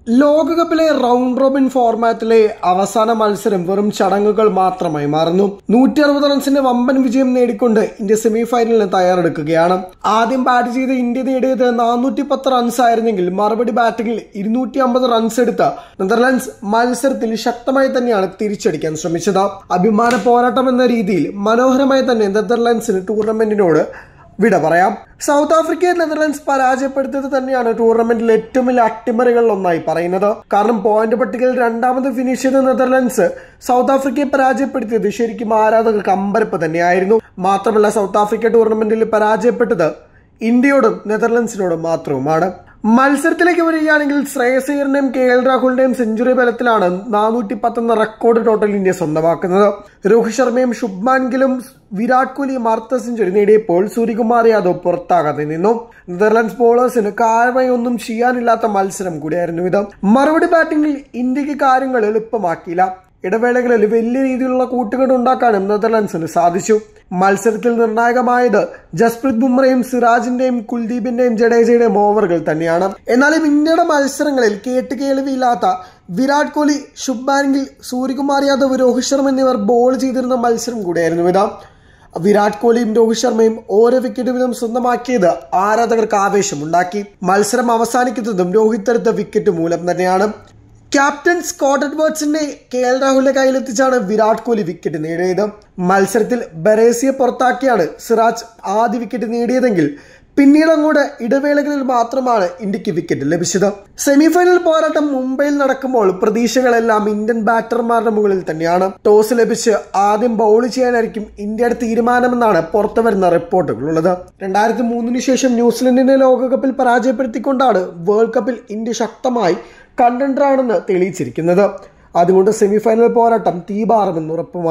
ലോകകപ്പിലെ round Robin ഫോർമാറ്റിലെ അവസാന മത്സരം വെറും ചടങ്ങുകൾ മാത്രമായി മാറുന്നു നൂറ്റി അറുപത് റൺസിന്റെ വമ്പൻ വിജയം നേടിക്കൊണ്ട് ഇന്ത്യ സെമി ഫൈനലിന് തയ്യാറെടുക്കുകയാണ് ആദ്യം ബാറ്റ് ചെയ്ത ഇന്ത്യ നേടിയത് നാനൂറ്റി പത്ത് റൺസ് ആയിരുന്നെങ്കിൽ മറുപടി ബാറ്റിംഗിൽ ഇരുന്നൂറ്റി അമ്പത് റൺസ് എടുത്ത നെതർലാൻഡ്സ് മത്സരത്തിൽ ശക്തമായി തന്നെയാണ് തിരിച്ചടിക്കാൻ ശ്രമിച്ചത് അഭിമാന പോരാട്ടം എന്ന രീതിയിൽ മനോഹരമായി തന്നെ നെതർലാൻഡ്സിന് ടൂർണമെന്റിനോട് വിട പറയാം സൗത്ത് ആഫ്രിക്കയെ നെതർലാൻഡ്സ് പരാജയപ്പെടുത്തിയത് തന്നെയാണ് ടൂർണമെന്റിൽ ഏറ്റവും വലിയ അട്ടിമറികളിൽ ഒന്നായി പറയുന്നത് കാരണം പോയിന്റ് പട്ടികയിൽ രണ്ടാമത് ഫിനിഷ് ചെയ്ത നെതർലാൻഡ്സ് സൗത്ത് ആഫ്രിക്കയെ പരാജയപ്പെടുത്തിയത് ശരിക്കും ആരാധകർക്ക് അമ്പരപ്പ് തന്നെയായിരുന്നു മാത്രമല്ല സൗത്ത് ആഫ്രിക്ക ടൂർണമെന്റിൽ പരാജയപ്പെട്ടത് ഇന്ത്യയോടും നെതർലൻഡ്സിനോടും മാത്രവുമാണ് മത്സരത്തിലേക്ക് വരികയാണെങ്കിൽ ശ്രേയസ് അയ്യറിന്റെയും കെ എൽ രാഹുലിന്റെയും സെഞ്ചുറി ബലത്തിലാണ് നാനൂറ്റി പത്തൊന്ന് റെക്കോർഡ് ടോട്ടൽ ഇന്ത്യ സ്വന്തമാക്കുന്നത് രോഹിത് ശർമ്മയും ശുഭ്മാൻ ഗിലും വിരാട് കോഹ്ലിയും അർദ്ധ സെഞ്ചുറി നേടിയപ്പോൾ സൂര്യകുമാർ യാദവ് പുറത്താകാതെ നിന്നു നെതർലാൻഡ്സ് ബോളേഴ്സിന് കാര്യമായി ഒന്നും ചെയ്യാനില്ലാത്ത മത്സരം കൂടിയായിരുന്നു ഇത് മറുപടി ബാറ്റിംഗിൽ ഇന്ത്യക്ക് കാര്യങ്ങൾ എളുപ്പമാക്കിയില്ല ഇടവേളകളിൽ വലിയ രീതിയിലുള്ള കൂട്ടുകെട്ട് ഉണ്ടാക്കാനും നെതർലൻഡ്സിന് സാധിച്ചു മത്സരത്തിൽ നിർണായകമായത് ജസ്പ്രീത് ബുംറയും സിറാജിന്റെയും കുൽദീപിന്റെയും ജഡേജയുടെയും ഓവറുകൾ തന്നെയാണ് എന്നാലും ഇന്ത്യയുടെ മത്സരങ്ങളിൽ കേട്ട് കേൾവിയില്ലാത്ത വിരാട് കോഹ്ലി ശുഭ്മാൻ ഗിൽ സൂര്യകുമാർ യാദവ് രോഹിത് ശർമ്മ എന്നിവർ ബോൾ ചെയ്തിരുന്ന മത്സരം കൂടിയായിരുന്നു ഇത് വിരാട് കോഹ്ലിയും രോഹിത് ശർമ്മയും ഓരോ വിക്കറ്റ് വീതം സ്വന്തമാക്കിയത് ആരാധകർക്ക് ആവേശമുണ്ടാക്കി മത്സരം അവസാനിക്കുന്നതും രോഹിത് എടുത്ത വിക്കറ്റ് മൂലം തന്നെയാണ് ക്യാപ്റ്റൻ സ്കോട്ട് എഡ്വേർഡ്സിന്റെ കെ എൽ രാഹുലിന്റെ കയ്യിലെത്തിച്ചാണ് വിരാട് കോഹ്ലി വിക്കറ്റ് നേടിയത് മത്സരത്തിൽ ബറേസിയെ പുറത്താക്കിയാണ് സിറാജ് ആദ്യ വിക്കറ്റ് നേടിയതെങ്കിൽ പിന്നീട് അങ്ങോട്ട് ഇടവേളകളിൽ മാത്രമാണ് ഇന്ത്യക്ക് വിക്കറ്റ് ലഭിച്ചത് സെമിഫൈനൽ പോരാട്ടം മുംബൈയിൽ നടക്കുമ്പോൾ പ്രതീക്ഷകളെല്ലാം ഇന്ത്യൻ ബാറ്റർമാരുടെ മുകളിൽ തന്നെയാണ് ടോസ് ലഭിച്ച് ആദ്യം ബൗൾ ചെയ്യാനായിരിക്കും ഇന്ത്യയുടെ തീരുമാനമെന്നാണ് പുറത്തുവരുന്ന റിപ്പോർട്ടുകളുള്ളത് രണ്ടായിരത്തി മൂന്നിന് ശേഷം ന്യൂസിലൻഡിനെ ലോകകപ്പിൽ പരാജയപ്പെടുത്തിക്കൊണ്ടാണ് വേൾഡ് കപ്പിൽ ഇന്ത്യ ശക്തമായി കണ്ടന്ററാണെന്ന് തെളിയിച്ചിരിക്കുന്നത് അതുകൊണ്ട് സെമിഫൈനൽ പോരാട്ടം തീപാറുമെന്ന് ഉറപ്പുമാണ്